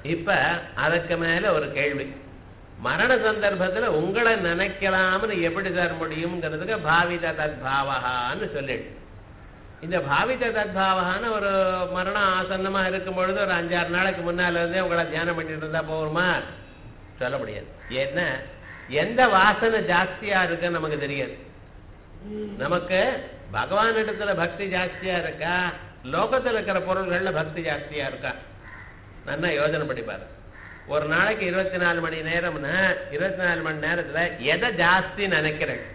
இப்ப அதுக்கு மேல ஒரு கேள்வி மரண சந்தர்ப்பத்துல உங்களை நினைக்கலாம்னு எப்படி தர முடியுங்கிறதுக்கு பாவித தத்பாவகான்னு சொல்லிடு இந்த பாவித தத்பாவகான்னு ஒரு மரணம் ஆசன்னமா இருக்கும் பொழுது ஒரு அஞ்சாறு நாளைக்கு முன்னால இருந்தே உங்களை தியானம் பண்ணிட்டு இருந்தா போகுமா சொல்ல முடியாது ஏன்னா எந்த வாசனை ஜாஸ்தியா இருக்குன்னு நமக்கு தெரியாது நமக்கு பகவான் இடத்துல பக்தி ஜாஸ்தியா இருக்கா லோகத்துல இருக்கிற பொருள்கள்ல பக்தி ஜாஸ்தியா இருக்கா நல்லா யோஜனை பண்ணி பாரு ஒரு நாளைக்கு இருபத்தி நாலு மணி நேரம்னா இருபத்தி நாலு மணி நேரத்துல எதை ஜாஸ்தி நினைக்கிறேன்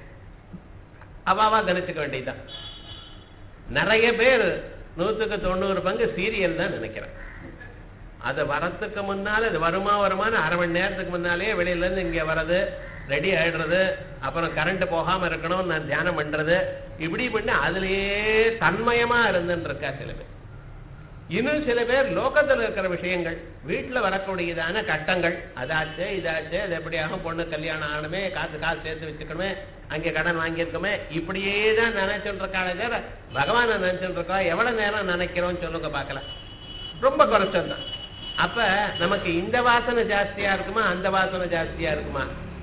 அவாவா கணிச்சுக்க வேண்டியதுதான் நிறைய பேர் நூத்துக்கு தொண்ணூறு பங்கு சீரியல் தான் நினைக்கிறேன் அது வரத்துக்கு முன்னால இது வருமா வருமானு அரை மணி நேரத்துக்கு முன்னாலே வெளியில இருந்து இங்க வர்றது ரெடி ஆயிடுறது அப்புறம் கரண்ட் போகாம இருக்கணும் நான் தியானம் பண்றது இப்படி பண்ணி அதுலயே தன்மயமா இருந்துன்னு இருக்கா சில பேர் இன்னும் சில பேர் லோகத்துல இருக்கிற விஷயங்கள் வீட்டுல வரக்கூடியதான கட்டங்கள் அதாச்சு இதாச்சு அது எப்படியாக பொண்ணு கல்யாணம் ஆகணுமே காசு காசு சேர்த்து வச்சுக்கணுமே அங்கே கடன் வாங்கியிருக்கோமே இப்படியே தான் நினைச்சுட்டு இருக்காளே தவிர பகவானை நினைச்சுட்டு இருக்கோம் எவ்வளவு நேரம் நினைக்கிறோம்னு சொல்லுங்க பார்க்கலாம் ரொம்ப குறைச்சம் தான் அப்ப நமக்கு இந்த வாசனை ஜாஸ்தியா இருக்குமா அந்த வாசனை ஜாஸ்தியா இருக்குமா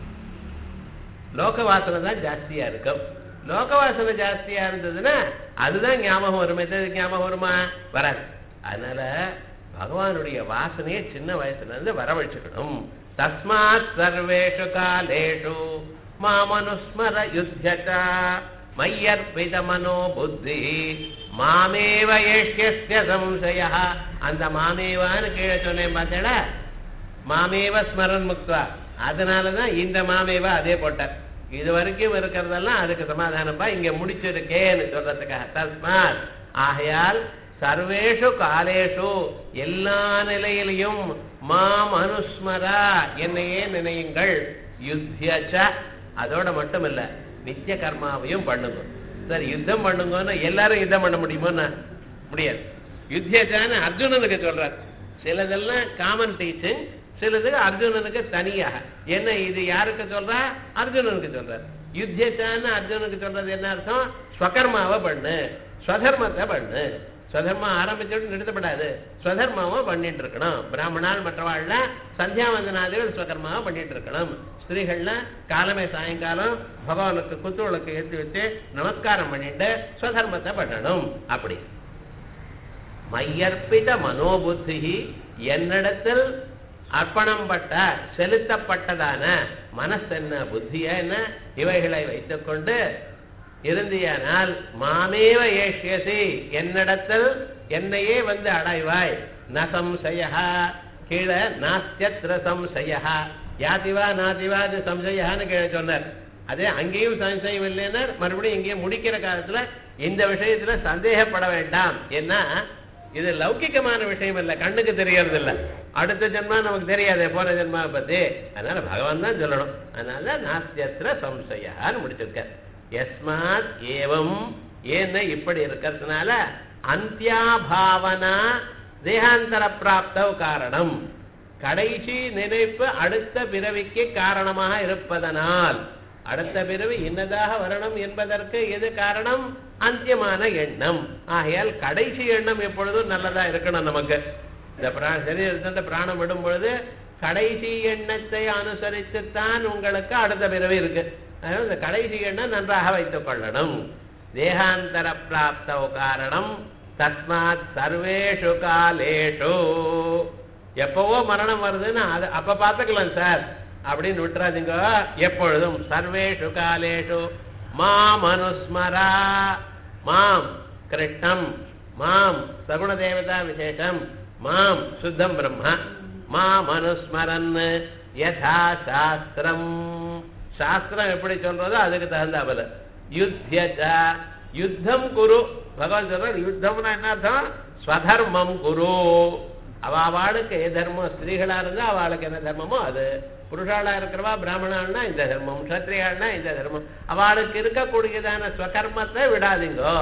லோக வாசனை தான் ஜாஸ்தியா இருக்கும் லோக வாசனை ஜாஸ்தியா இருந்ததுன்னா அதுதான் ஞாபகம் வரும் எது ஞாபகம் வருமா வராது அதனால பகவானுடைய வாசனையை சின்ன வயசுல இருந்து வரவழைச்சுக்கணும் தஸ்மாத் சர்வேஷு காலேஷு மாமனுஸ்மர யுத்தியதா மையர்பித மனோ புத்தி மாமேவ ஏஷ்யஸ்ய சம்சய அந்த மாமேவான்னு கீழே சொன்னேன் பார்த்தேடா மாமேவ ஸ்மரன் முக்தா அதனாலதான் இந்த மாமேவா அதே போட்டார் இது வரைக்கும் இருக்கிறதெல்லாம் அதுக்கு சமாதானப்பா இங்க முடிச்சிருக்கேன்னு சொல்றதுக்காக தஸ்மாத் ஆகையால் சர்வேஷு காலேஷு எல்லா நிலையிலையும் மாம் அனுஸ்மரா என்னையே நினையுங்கள் யுத்தியச்ச அதோட மட்டும் இல்ல நித்திய கர்மாவையும் பண்ணுங்க சரி யுத்தம் பண்ணுங்கன்னா எல்லாரும் யுத்தம் பண்ண முடியுமோன்னா முடியாது யுத்தியச்சான்னு அர்ஜுனனுக்கு சொல்றார் சிலதெல்லாம் காமன் டீச்சிங் சிலது அர்ஜுனனுக்கு தனியாக என்ன இது யாருக்கு சொல்றா அர்ஜுனனுக்கு சொல்றார் யுத்தியச்சான்னு அர்ஜுனனுக்கு சொல்றது என்ன அர்த்தம் ஸ்வகர்மாவை பண்ணு ஸ்வதர்மத்தை பண்ணு ஸ்வதர்மம் ஆரம்பிச்சோடு நிறுத்தப்படாது ஸ்வதர்மாவை பண்ணிட்டு இருக்கணும் பிராமணால் மற்றவாள்ல சந்தியாவந்தனாதிகள் ஸ்வகர்மாவை பண்ணிட்டு இருக்கணும் ஸ்திரீகள்ல காலமே சாயங்காலம் பகவானுக்கு குத்துவிளக்கு ஏற்றி வச்சு நமஸ்காரம் பண்ணிட்டு ஸ்வதர்மத்தை பண்ணணும் அப்படி மையற்பித மனோபுத்தி என்னிடத்தில் அர்ப்பணம் பட்ட செலுத்தப்பட்டதான மனசென்ன புத்திய என்ன இவைகளை வைத்துக்கொண்டு இருந்தியானால் மாமேவ ஏஷ்யசி என்னிடத்தில் என்னையே வந்து அடைவாய் ந சம்சயா கீழே நாஸ்தியத்ர சம்சயா யாதிவா நாதிவாது சம்சயான்னு கீழே சொன்னார் அதே அங்கேயும் சம்சயம் இல்லைன்னா மறுபடியும் இங்கேயும் முடிக்கிற காலத்துல இந்த விஷயத்துல சந்தேகப்பட வேண்டாம் ஏன்னா இது லௌகிகமான விஷயம் இல்ல கண்ணுக்கு தெரியறது இல்ல அடுத்த ஜென்மா நமக்கு தெரியாது போன ஜென்மாவை பத்தி அதனால பகவான் தான் சொல்லணும் அதனால நாஸ்தியத்திர சம்சயான்னு முடிச்சிருக்க எஸ்மாத் ஏவம் ஏன்னு இப்படி இருக்கிறதுனால அந்தியாபாவனா தேகாந்தர பிராப்தவ் காரணம் கடைசி நினைப்பு அடுத்த பிறவிக்கு காரணமாக இருப்பதனால் அடுத்த பிறவி இன்னதாக வரணும் என்பதற்கு எது காரணம் அந்தியமான எண்ணம் ஆகையால் கடைசி எண்ணம் எப்பொழுதும் நல்லதா இருக்கணும் நமக்கு இந்த பிரா சரீரத்தின் பிராணம் விடும் பொழுது கடைசி எண்ணத்தை அனுசரித்துத்தான் உங்களுக்கு அடுத்த பிறவி இருக்கு அதனால இந்த கடைசி எண்ணம் நன்றாக வைத்துக் கொள்ளணும் தேகாந்தர பிராப்த காரணம் தஸ்மாத் சர்வேஷு காலேஷு எப்பவோ மரணம் வருதுன்னு அது அப்ப பார்த்துக்கலாம் சார் அப்படின்னு விட்டுறாதீங்க எப்பொழுதும் சர்வேஷு காலேஷு மாம் அனுஸ்மரா மாம் கிருஷ்ணம் மாம் சகுண தேவதா விசேஷம் மாம் சுத்தம் பிரம்ம மாம் அனுஸ்மரன் யதா சாஸ்திரம் சாஸ்திரம் எப்படி சொல்றதோ அதுக்கு தகுந்த பதில் யுத்தியச்ச யுத்தம் குரு பகவான் சொல்றார் யுத்தம்னா என்ன அர்த்தம் ஸ்வதர்மம் குரு அவ அவளுக்கு எ தர்மம் ஸ்திரீகளா இருந்தா அவளுக்கு என்ன தர்மமோ அது புருஷாளா இருக்கிறவா பிராமணாள்னா இந்த தர்மம் சத்திரியாள்னா இந்த தர்மம் அவளுக்கு இருக்கக்கூடியதான ஸ்வகர்மத்தை விடாதீங்கோ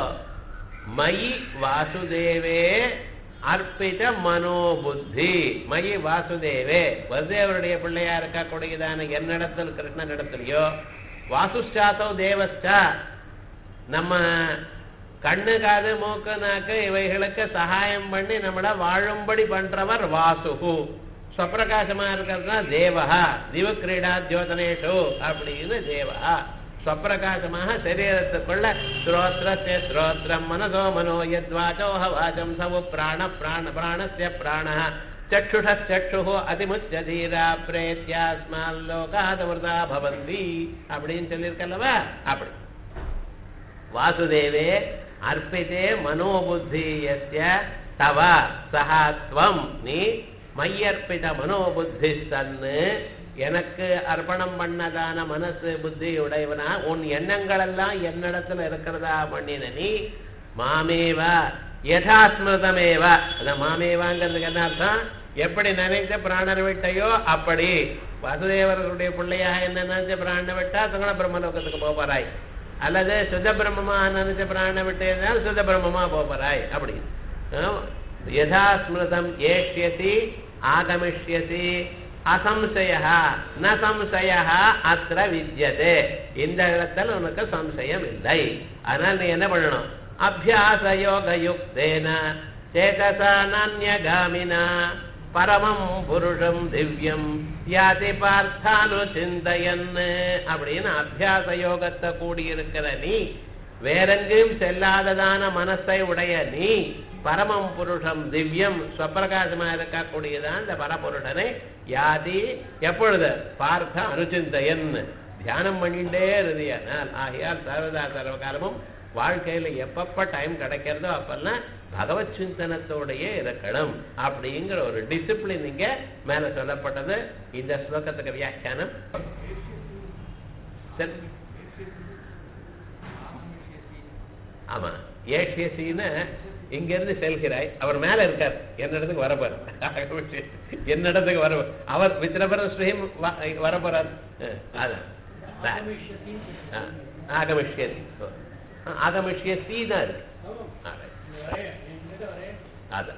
மயி வாசுதேவே அர்ப்பித மனோபுத்தி மயி வாசுதேவே வசுதேவருடைய பிள்ளையா இருக்கக்கூடியதான என்னிடத்தில் கிருஷ்ணனிடத்திலையோ வாசுஷ்டாத்தோ தேவஸ்டா நம்ம கண்ணு காது மூக்கு நாக்கு இவைகளுக்கு சகாயம் பண்ணி நம்மள வாழும்படி பண்றவர் வாசுகு ஸ்வப்பிரகாசமா இருக்கிறது தான் தேவஹா திவ கிரீடா தியோதனேஷு அப்படின்னு தேவஹா ஸ்வப்பிரகாசமாக சரீரத்துக்குள்ள ஸ்ரோத்ரஸ்ய ஸ்ரோத்ரம் மனசோ மனோ யத்வாச்சோஹ வாச்சம் சவு பிராண பிராண பிராணஸ்ய பிராணः சक्षुषச்சक्षुः அதிமுச்ச தீரா பிரேத்யாஸ்மால் லோகாதவர்தா பவந்தி அப்படின்னு சொல்லியிருக்கல்லவா அப்படி வாசுதேவே அர்ப்பிதே மனோபுத்தி எஸ்ய தவ சகாத்வம் நீ மையர்ப்பித மனோபுத்தி சன்னு எனக்கு அர்ப்பணம் பண்ணதான மனசு புத்தி உடையவனா உன் எண்ணங்கள் எல்லாம் என்னிடத்துல இருக்கிறதா பண்ணின நீ மாமேவா யதாஸ்மிருதமேவ அந்த மாமேவாங்கிறதுக்கு என்ன அர்த்தம் எப்படி நினைச்ச பிராணர் விட்டையோ அப்படி வாசுதேவர்களுடைய பிள்ளையாக என்ன நினைச்ச பிராண விட்டா சங்கட பிரம்மலோகத்துக்கு போகிறாய் அல்லது சுத பிரம்மமா நினைச்ச பிராண விட்டதுனால சுத பிரம்மமா போகிறாய் அப்படி யதா ஸ்மிருதம் ஏஷ்யசி ஆகமிஷ்யசி அசம்சய ந சம்சய அத்திர வித்தியதே இந்த இடத்துல உனக்கு சம்சயம் இல்லை அதனால நீ என்ன பண்ணணும் அபியாச யோக யுக்தேன சேதசா நானியகாமினா பரமம் புருஷம் திவ்யம் யாதி பார்த்தாலு சிந்தையன் அப்படின்னு அபியாச யோகத்தை கூடியிருக்கிற நீ வேறெங்கும் செல்லாததான மனசை உடைய நீ பரமம் புருஷம் திவ்யம் ஸ்வப்பிரகாசமா இருக்கக்கூடியதான் இந்த பரபுருஷனை யாதி எப்பொழுது பார்த்த அனுச்சிந்தையன் தியானம் பண்ணிட்டே இருந்தியானால் ஆகையால் சர்வதா சர்வகாலமும் வாழ்க்கையில எப்பப்ப டைம் கிடைக்கிறதோ அப்பெல்லாம் பகவத் சிந்தனத்தோடையே இருக்கணும் அப்படிங்கிற ஒரு டிசிப்ளின் இங்க மேல சொல்லப்பட்டது இந்த ஸ்லோகத்துக்கு வியாக்கியானம் சரி. ஆமா ஏஷியசின்னு இங்க இருந்து செல்கிறாய் அவர் மேல இருக்கார் என்னிடத்துக்கு வரப்பார் என்னிடத்துக்கு வர அவர் வித்திரபர ஸ்ரீம் வரப்போறார் அதான் ஆ, ஆகமிஷ்யதி ஆகமிஷ்யசி தான் இருக்கு ஆ, right. அதான்